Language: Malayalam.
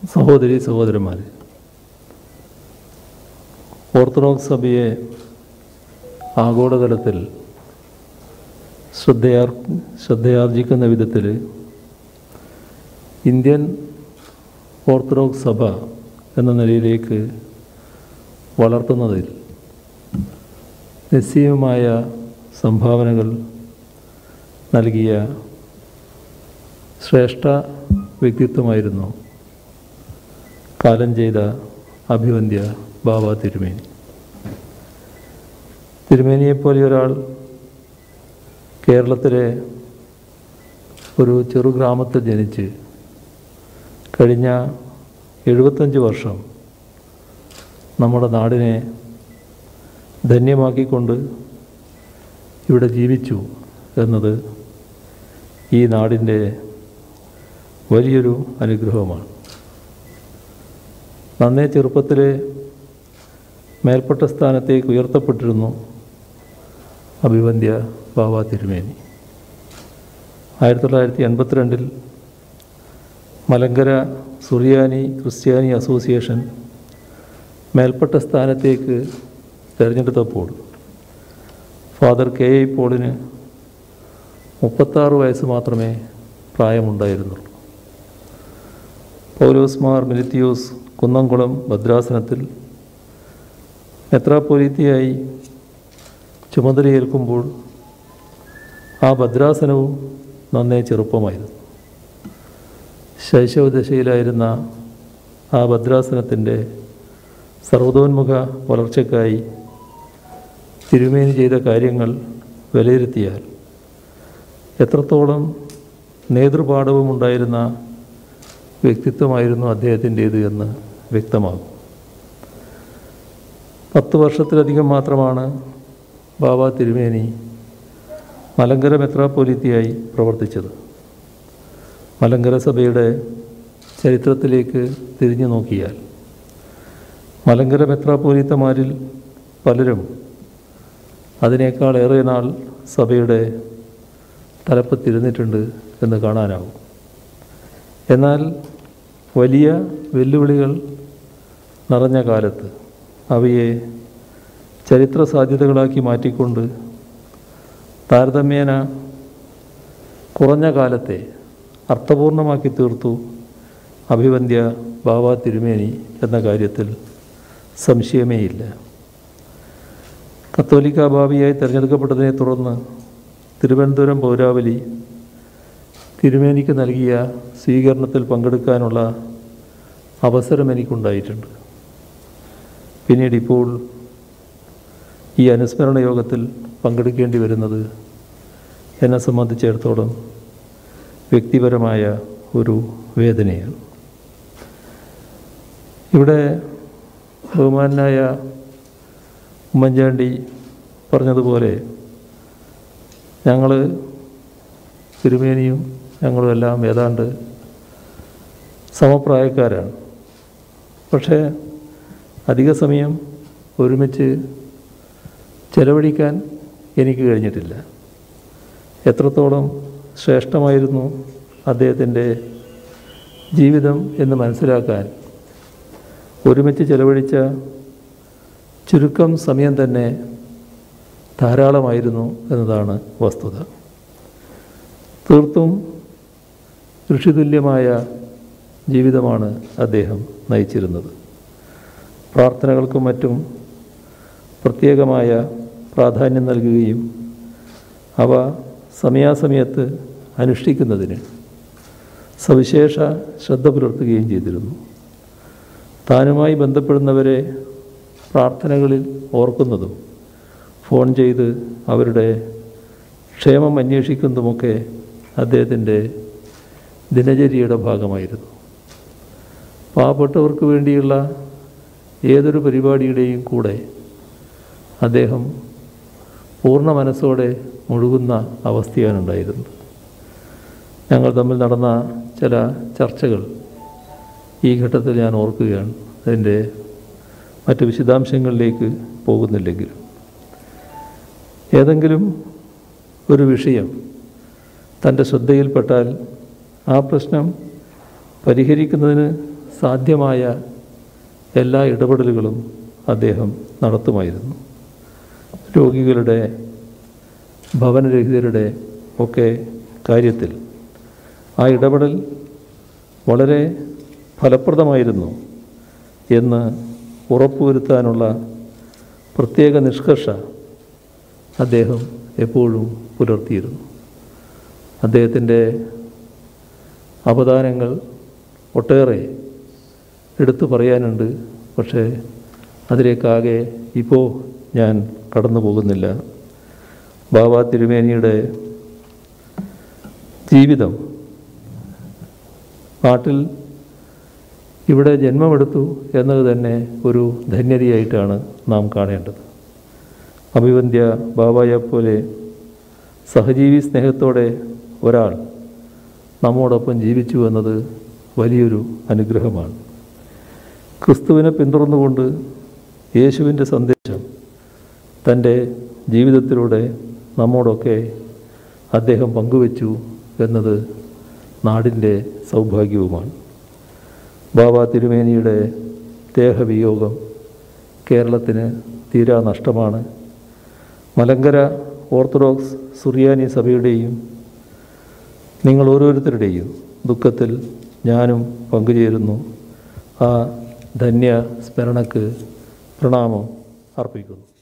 സഹോദരി സഹോദരന്മാർ ഓർത്തഡോക്സ് സഭയെ ആഗോളതലത്തിൽ ശ്രദ്ധയാർ ശ്രദ്ധയാർജിക്കുന്ന വിധത്തിൽ ഇന്ത്യൻ ഓർത്തഡോക്സ് സഭ എന്ന നിലയിലേക്ക് വളർത്തുന്നതിൽ നിസ്സീയമായ സംഭാവനകൾ നൽകിയ ശ്രേഷ്ഠ വ്യക്തിത്വമായിരുന്നു കാലം ചെയ്ത അഭിവന്ധ്യ ബാബ തിരുമേനി തിരുമേനിയെപ്പോലെ ഒരാൾ കേരളത്തിലെ ഒരു ചെറു ഗ്രാമത്തിൽ ജനിച്ച് കഴിഞ്ഞ എഴുപത്തഞ്ച് വർഷം നമ്മുടെ നാടിനെ ധന്യമാക്കിക്കൊണ്ട് ഇവിടെ ജീവിച്ചു എന്നത് ഈ നാടിൻ്റെ വലിയൊരു അനുഗ്രഹമാണ് നന്നേ ചെറുപ്പത്തിൽ മേൽപ്പെട്ട സ്ഥാനത്തേക്ക് ഉയർത്തപ്പെട്ടിരുന്നു അഭിവന്ധ്യ ബാബ തിരുമേനി ആയിരത്തി തൊള്ളായിരത്തി എൺപത്തിരണ്ടിൽ മലങ്കര സുറിയാനി ക്രിസ്ത്യാനി അസോസിയേഷൻ മേൽപ്പെട്ട സ്ഥാനത്തേക്ക് തിരഞ്ഞെടുത്തപ്പോൾ ഫാദർ കെ ഐ പോളിന് മുപ്പത്താറ് വയസ്സ് മാത്രമേ പ്രായമുണ്ടായിരുന്നുള്ളൂ പൗലോസ് മാർ മിലിത്തിയോസ് കുന്നംകുളം ഭദ്രാസനത്തിൽ മെത്രാപ്പൊലീത്തിയായി ചുമതലയേൽക്കുമ്പോൾ ആ ഭദ്രാസനവും നന്നേ ചെറുപ്പമായിരുന്നു ശൈശവദശയിലായിരുന്ന ആ ഭദ്രാസനത്തിൻ്റെ സർവതോന്മുഖ വളർച്ചയ്ക്കായി തിരുമേനി ചെയ്ത കാര്യങ്ങൾ വിലയിരുത്തിയാൽ എത്രത്തോളം നേതൃപാഠവുമുണ്ടായിരുന്ന വ്യക്തിത്വമായിരുന്നു അദ്ദേഹത്തിൻ്റേത് എന്ന് വ്യക്തമാകും പത്ത് വർഷത്തിലധികം മാത്രമാണ് ബാബ തിരുമേനി മലങ്കര മെത്രാപ്പൊലീത്തിയായി പ്രവർത്തിച്ചത് മലങ്കര സഭയുടെ ചരിത്രത്തിലേക്ക് തിരിഞ്ഞു നോക്കിയാൽ മലങ്കര മെത്രാപ്പൊലീത്തമാരിൽ പലരും അതിനേക്കാൾ ഏറെ നാൾ സഭയുടെ തലപ്പത്തിരുന്നിട്ടുണ്ട് എന്ന് കാണാനാവും എന്നാൽ വലിയ വെല്ലുവിളികൾ നിറഞ്ഞ കാലത്ത് അവയെ ചരിത്ര സാധ്യതകളാക്കി മാറ്റിക്കൊണ്ട് താരതമ്യേന കുറഞ്ഞ കാലത്തെ അർത്ഥപൂർണമാക്കി തീർത്തു അഭിവന്ധ്യ ബാബ തിരുമേനി എന്ന കാര്യത്തിൽ സംശയമേയില്ല കത്തോലിക്ക ഭാവിയായി തിരഞ്ഞെടുക്കപ്പെട്ടതിനെ തുടർന്ന് തിരുവനന്തപുരം പൗരാവലി തിരുമേനിക്ക് നൽകിയ സ്വീകരണത്തിൽ പങ്കെടുക്കാനുള്ള അവസരം എനിക്കുണ്ടായിട്ടുണ്ട് പിന്നീട് ഇപ്പോൾ ഈ അനുസ്മരണ യോഗത്തിൽ പങ്കെടുക്കേണ്ടി വരുന്നത് എന്നെ സംബന്ധിച്ചിടത്തോളം വ്യക്തിപരമായ ഒരു വേദനയാണ് ഇവിടെ ബഹുമാനായ ഉമ്മൻചാണ്ടി പറഞ്ഞതുപോലെ ഞങ്ങൾ തിരുമേനിയും ഞങ്ങളും എല്ലാം ഏതാണ്ട് സമപ്രായക്കാരാണ് പക്ഷേ അധിക സമയം ഒരുമിച്ച് ചെലവഴിക്കാൻ എനിക്ക് കഴിഞ്ഞിട്ടില്ല എത്രത്തോളം ശ്രേഷ്ഠമായിരുന്നു അദ്ദേഹത്തിൻ്റെ ജീവിതം എന്ന് മനസ്സിലാക്കാൻ ഒരുമിച്ച് ചെലവഴിച്ച ചുരുക്കം സമയം തന്നെ ധാരാളമായിരുന്നു എന്നതാണ് വസ്തുത തീർത്തും ഋഷിതുല്യമായ ജീവിതമാണ് അദ്ദേഹം നയിച്ചിരുന്നത് പ്രാർത്ഥനകൾക്കും മറ്റും പ്രത്യേകമായ പ്രാധാന്യം നൽകുകയും അവ സമയാസമയത്ത് അനുഷ്ഠിക്കുന്നതിന് സവിശേഷ ശ്രദ്ധ പുലർത്തുകയും ചെയ്തിരുന്നു താനുമായി ബന്ധപ്പെടുന്നവരെ പ്രാർത്ഥനകളിൽ ഓർക്കുന്നതും ഫോൺ ചെയ്ത് അവരുടെ ക്ഷേമം അന്വേഷിക്കുന്നതുമൊക്കെ അദ്ദേഹത്തിൻ്റെ ദിനചര്യയുടെ ഭാഗമായിരുന്നു പാവപ്പെട്ടവർക്ക് വേണ്ടിയുള്ള ഏതൊരു പരിപാടിയുടെയും കൂടെ അദ്ദേഹം പൂർണ്ണ മനസ്സോടെ മുഴുകുന്ന അവസ്ഥയാണ് ഉണ്ടായിരുന്നത് ഞങ്ങൾ തമ്മിൽ നടന്ന ചില ചർച്ചകൾ ഈ ഘട്ടത്തിൽ ഞാൻ ഓർക്കുകയാണ് അതിൻ്റെ മറ്റ് വിശദാംശങ്ങളിലേക്ക് പോകുന്നില്ലെങ്കിലും ഏതെങ്കിലും ഒരു വിഷയം തൻ്റെ ശ്രദ്ധയിൽപ്പെട്ടാൽ ആ പ്രശ്നം പരിഹരിക്കുന്നതിന് സാധ്യമായ എല്ലാ ഇടപെടലുകളും അദ്ദേഹം നടത്തുമായിരുന്നു രോഗികളുടെ ഭവനരഹിതരുടെ ഒക്കെ കാര്യത്തിൽ ആ ഇടപെടൽ വളരെ ഫലപ്രദമായിരുന്നു എന്ന് ഉറപ്പുവരുത്താനുള്ള പ്രത്യേക നിഷ്കർഷ അദ്ദേഹം എപ്പോഴും പുലർത്തിയിരുന്നു അദ്ദേഹത്തിൻ്റെ അവദാനങ്ങൾ ഒട്ടേറെ എടുത്തു പറയാനുണ്ട് പക്ഷേ അതിലേക്കാകെ ഇപ്പോൾ ഞാൻ കടന്നു പോകുന്നില്ല ബാബ തിരുമേനിയുടെ ജീവിതം നാട്ടിൽ ഇവിടെ ജന്മമെടുത്തു എന്നത് തന്നെ ഒരു ധന്യതയായിട്ടാണ് നാം കാണേണ്ടത് അഭിവന്ധ്യ ബാബായെപ്പോലെ സഹജീവി സ്നേഹത്തോടെ ഒരാൾ നമ്മോടൊപ്പം ജീവിച്ചു എന്നത് വലിയൊരു അനുഗ്രഹമാണ് ക്രിസ്തുവിനെ പിന്തുടർന്നുകൊണ്ട് യേശുവിൻ്റെ സന്ദേശം തൻ്റെ ജീവിതത്തിലൂടെ നമ്മോടൊക്കെ അദ്ദേഹം പങ്കുവച്ചു എന്നത് നാടിൻ്റെ സൗഭാഗ്യവുമാണ് ബാബ തിരുമേനിയുടെ ദേഹവിയോഗം കേരളത്തിന് തീരാ നഷ്ടമാണ് മലങ്കര ഓർത്തഡോക്സ് സുറിയാനി സഭയുടെയും നിങ്ങൾ ഓരോരുത്തരുടെയും ദുഃഖത്തിൽ ഞാനും പങ്കുചേരുന്നു ആ ധന്യ സ്മരണക്ക് പ്രണാമം അർപ്പിക്കുന്നു